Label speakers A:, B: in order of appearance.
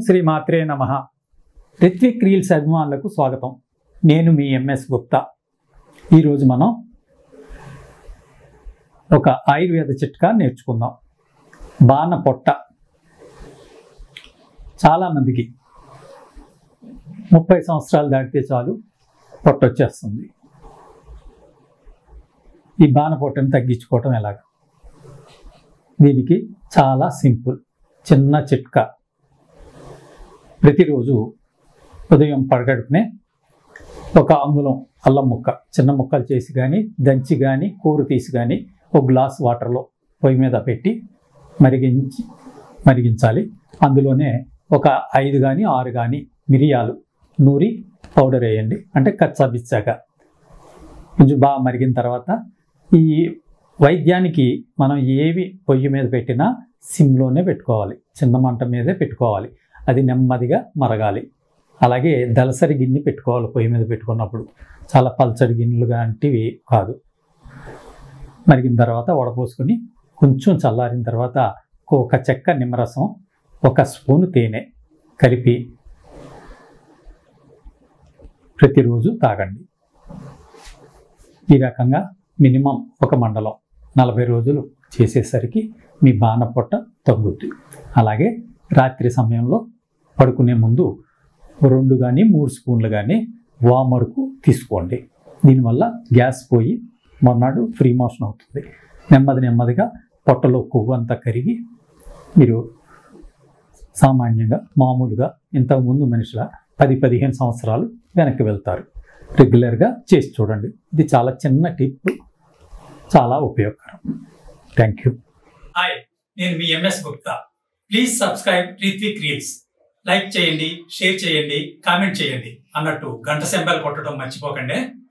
A: శ్రీ మాత్రే నమ రిత్విక్ రీల్స్ అభిమానులకు స్వాగతం నేను మీ ఎంఎస్ గుప్తా ఈరోజు మనం ఒక ఆయుర్వేద చిట్కా నేర్చుకుందాం బాణ పొట్ట చాలామందికి ముప్పై సంవత్సరాలు దాటితే చాలు పొట్ట వచ్చేస్తుంది ఈ బాణ పొట్టని తగ్గించుకోవటం ఎలాగ దీనికి చాలా సింపుల్ చిన్న చిట్కా ప్రతిరోజు ఉదయం పడగడుపునే ఒక అంగుళం అల్లం ముక్క చిన్న ముక్కలు చేసి కానీ దంచి కానీ కూర తీసి కానీ ఒక గ్లాస్ వాటర్లో పొయ్యి మీద పెట్టి మరిగించి మరిగించాలి అందులోనే ఒక ఐదు కానీ ఆరు కానీ మిరియాలు నూరి పౌడర్ వేయండి అంటే కచ్చా బిచ్చాగా కొంచెం బాగా మరిగిన తర్వాత ఈ వైద్యానికి మనం ఏవి పొయ్యి మీద పెట్టినా సిమ్లోనే పెట్టుకోవాలి చిన్న మంట మీదే పెట్టుకోవాలి అది నెమ్మదిగా మరగాలి అలాగే దలసరి గిన్నె పెట్టుకోవాలి పొయ్యి మీద పెట్టుకున్నప్పుడు చాలా పల్చడి గిన్నెలు లాంటివి కాదు మరిగిన తర్వాత వడపోసుకొని కొంచెం చల్లారిన తర్వాత ఒక చెక్క నిమ్మరసం ఒక స్పూను తేనె కలిపి ప్రతిరోజు తాగండి ఈ రకంగా మినిమం ఒక మండలం నలభై రోజులు చేసేసరికి మీ బాణ పొట్ట తగ్గుద్ది అలాగే రాత్రి సమయంలో పడుకునే ముందు రెండు కానీ మూడు స్పూన్లు కానీ వామరుకు తీసుకోండి దీనివల్ల గ్యాస్ పోయి మొన్నాడు ఫ్రీ మోషన్ అవుతుంది నెమ్మది నెమ్మదిగా పొట్టలో కొవ్వు అంతా కరిగి మీరు సామాన్యంగా మామూలుగా ఇంతకుముందు మనుషుల పది పదిహేను సంవత్సరాలు వెనక్కి వెళ్తారు రెగ్యులర్గా చేసి చూడండి ఇది చాలా చిన్న టిప్ చాలా ఉపయోగకరం థ్యాంక్ యూ
B: హాయ్ నేను మీ MS Gupta please subscribe Ritvik reels like చేయండి షేర్ చేయండి కామెంట్ చేయండి అన్నట్టు గంట సింబల్ కొట్టడం మర్చిపోకండి